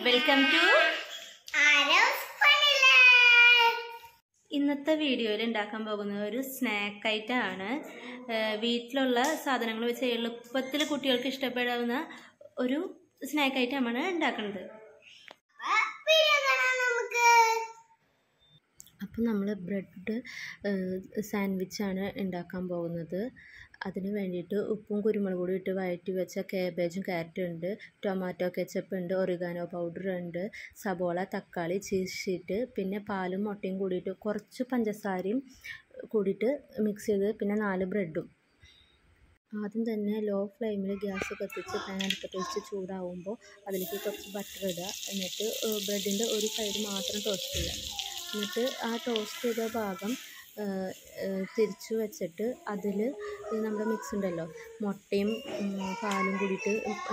Welcome to arrows പണിലാൻഡ്. ഇന്നത്തെ വീഡിയോയിൽ ഉണ്ടാക്കാൻ പോകുന്ന ഒരു സ്നാക്ക് ഐറ്റമാണ് വീട്ടിലുള്ള സാധനങ്ങൾ വെച്ച് എളുപ്പത്തിൽ കുട്ടികൾക്ക് ഇഷ്ടപ്പെടാവുന്ന ഒരു സ്നാക്ക് ഐറ്റമാണ് ഉണ്ടാക്കുന്നത് അപ്പൊ വീഡിയോ കാണാം നമുക്ക് അപ്പോൾ നമ്മൾ ബ്രെഡ് സാൻഡ്വിച്ചാണ് ഉണ്ടാക്കാൻ പോകുന്നത് അതിന് വേണ്ടിയിട്ട് ഉപ്പും കുരുമുളക് പൊടി ഇട്ട് വഴറ്റി വെച്ച കാബേജും ക്യാരറ്റും ഉണ്ട് ടൊമാറ്റോ കെച്ചപ്പ് ഉണ്ട് ഒറിഗാനോ പൗഡർ ഉണ്ട് സബോള തക്കാളി ചീസ് ഷീറ്റ് പിന്നെ പാലും മുട്ടയും കൂടിയിട്ട് കുറച്ച് പഞ്ചസാരയും കൂടിയിട്ട് മിക്സ് ചെയ്ത് പിന്നെ നാല് ബ്രെഡും ആദ്യം തന്നെ ലോ ഫ്ലെയിമിൽ ഗ്യാസ് കത്തിച്ച് പാൻ അടുപ്പത്ത് വെച്ച് ചൂടാവുമ്പോൾ അതിലേക്ക് കുറച്ച് ബട്ടർ ഇടുക എന്നിട്ട് ബ്രെഡിൻ്റെ ഒരു സൈഡ് മാത്രം ടോസ്റ്റ് ചെയ്യുക എന്നിട്ട് ആ ടോസ്റ്റ് ചെയ്ത ഭാഗം ഏഹ്, ഏഹ്, തിരിച്ചു വെച്ചിട്ട് അതിൽ നമ്മുടെ മിക്സ് ഉണ്ടല്ലോ മുട്ടയും ഉം, പാലും കൂടിയിട്ട്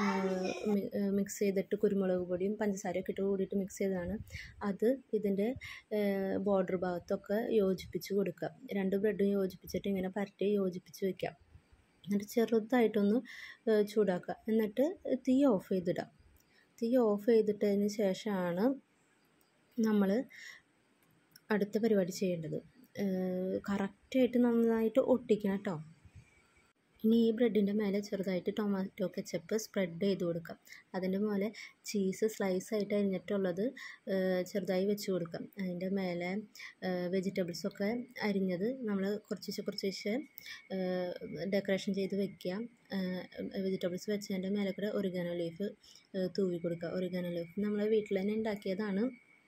മിക്സ് ചെയ്തിട്ട് കുരുമുളക് പൊടിയും പഞ്ചസാരയൊക്കെ ഇട്ട് കൂടിയിട്ട് മിക്സ് ചെയ്തതാണ് അത് ഇതിൻ്റെ ബോർഡർ ഭാഗത്തൊക്കെ യോജിപ്പിച്ച് കൊടുക്കുക രണ്ട് ബ്രെഡും യോജിപ്പിച്ചിട്ട് ഇങ്ങനെ പരട്ടി യോജിപ്പിച്ച് വെക്കുക എന്നിട്ട് ചെറുതായിട്ടൊന്ന് ഏഹ് ചൂടാക്കുക എന്നിട്ട് തീ ഓഫ് ചെയ്തിടാം തീ ഓഫ് ചെയ്തിട്ടതിന് ശേഷമാണ് നമ്മൾ അടുത്ത പരിപാടി ചെയ്യേണ്ടത് കറക്റ്റായിട്ട് നന്നായിട്ട് ഒട്ടിക്കണം കേട്ടോ ഇനി ഈ ബ്രെഡിൻ്റെ മേലെ ചെറുതായിട്ട് ടൊമാറ്റോ കെച്ചപ്പ് സ്പ്രെഡ് ചെയ്ത് കൊടുക്കാം അതിൻ്റെ മേലെ ചീസ് സ്ലൈസ് ആയിട്ട് അരിഞ്ഞിട്ടുള്ളത് ഏഹ് ചെറുതായി വെച്ച് കൊടുക്കാം അതിൻ്റെ മേലെ വെജിറ്റബിൾസൊക്കെ അരിഞ്ഞത് നമ്മൾ കുറച്ച് കുറച്ച് ഡെക്കറേഷൻ ചെയ്ത് വെക്കുക വെജിറ്റബിൾസ് വെച്ചതിൻ്റെ മേലെ കൂടെ ഒറിഗാനോ ലീഫ് തൂവി കൊടുക്കുക ഒറിഗാനോ ലീഫ് നമ്മൾ വീട്ടിൽ തന്നെ ഉണ്ടാക്കിയതാണ്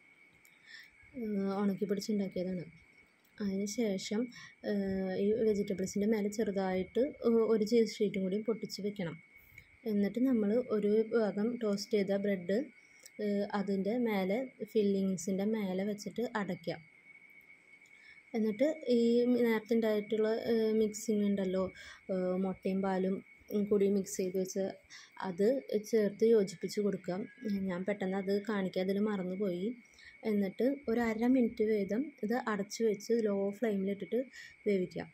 ഏഹ് ഉണക്കി പിടിച്ചുണ്ടാക്കിയതാണ് അതിന് ശേഷം ഏഹ് ഈ വെജിറ്റബിൾസിൻ്റെ മേലെ ചെറുതായിട്ട് ഒ- ഒരു ചീസ് ഷീറ്റും കൂടി പൊട്ടിച്ച് വെക്കണം എന്നിട്ട് നമ്മൾ ഒരു ഭാഗം ടോസ്റ്റ് ചെയ്ത ബ്രെഡ് അതിൻ്റെ മേലെ ഫില്ലിങ്സിൻ്റെ മേലെ വെച്ചിട്ട് അടയ്ക്കുക എന്നിട്ട് ഈ നേരത്തെ ഉണ്ടായിട്ടുള്ള മിക്സിങ് ഉണ്ടല്ലോ ഏഹ് മുട്ടയും പാലും കൂടി മിക്സ് ചെയ്ത് വെച്ച് അത് ചേർത്ത് യോജിപ്പിച്ച് കൊടുക്കാം ഞാൻ പെട്ടെന്ന് അത് കാണിക്കാൻ അതിൽ മറന്നുപോയി എന്നിട്ട് ഒരു അര മിനിറ്റ് വീതം ഇത് അടച്ചു വെച്ച് ലോ ഫ്ലെയിമിലിട്ടിട്ട് വേവിക്കാം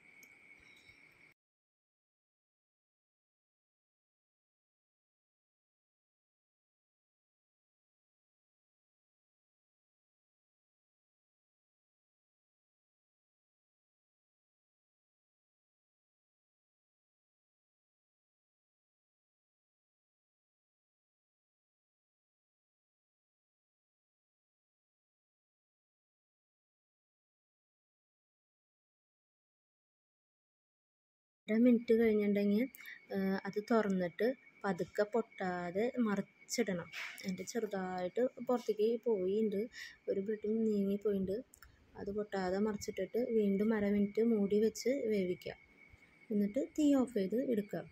അര മിനിറ്റ് കഴിഞ്ഞിട്ടുണ്ടെങ്കിൽ അത് തുറന്നിട്ട് പതുക്കെ പൊട്ടാതെ മറിച്ചിടണം എൻ്റെ ചെറുതായിട്ട് പുറത്തേക്ക് പോയിട്ടുണ്ട് ഒരു ബ്രെഡും നീങ്ങി പോയിട്ടുണ്ട് അത് പൊട്ടാതെ മറിച്ചിട്ടിട്ട് വീണ്ടും അര മിനിറ്റ് മൂടി വെച്ച് വേവിക്കുക എന്നിട്ട് തീ ഓഫ് ചെയ്ത് എടുക്കുക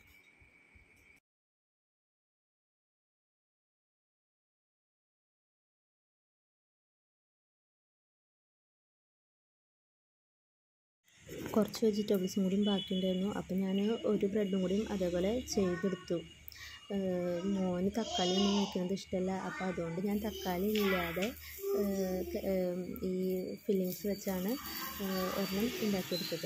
കുറച്ച് വെജിറ്റബിൾസും കൂടിയും ബാക്കിയുണ്ടായിരുന്നു അപ്പോൾ ഞാൻ ഒരു ബ്രെഡും കൂടിയും അതേപോലെ ചെയ്തെടുത്തു ഏഹ് മോന് തക്കാളി ഒന്നും കഴിക്കുന്നത് ഇഷ്ടമല്ല അപ്പോൾ അതുകൊണ്ട് ഞാൻ തക്കാളി ഇല്ലാതെ ഏഹ് ക- ഏഹ് ഈ ഫില്ലിങ്സ് വെച്ചാണ് ഏഹ് ഒരെണ്ണം ഉണ്ടാക്കിയെടുത്തത്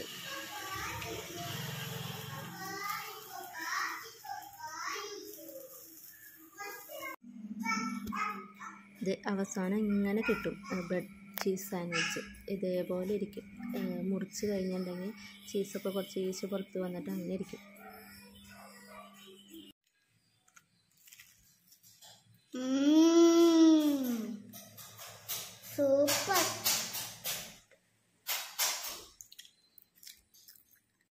ഇത് അവസാനം ഇങ്ങനെ കിട്ടും ബ്രെഡ് ചീസ് സാൻഡ്വിച്ച് ഇതേപോലെ ഇരിക്കും ഏഹ് മുറിച്ച് കഴിഞ്ഞിട്ടുണ്ടെങ്കിൽ ചീസൊക്കെ കുറച്ച് ഈച്ച് പുറത്ത് വന്നിട്ട് അങ്ങനെ ഇരിക്കും സൂപ്പർ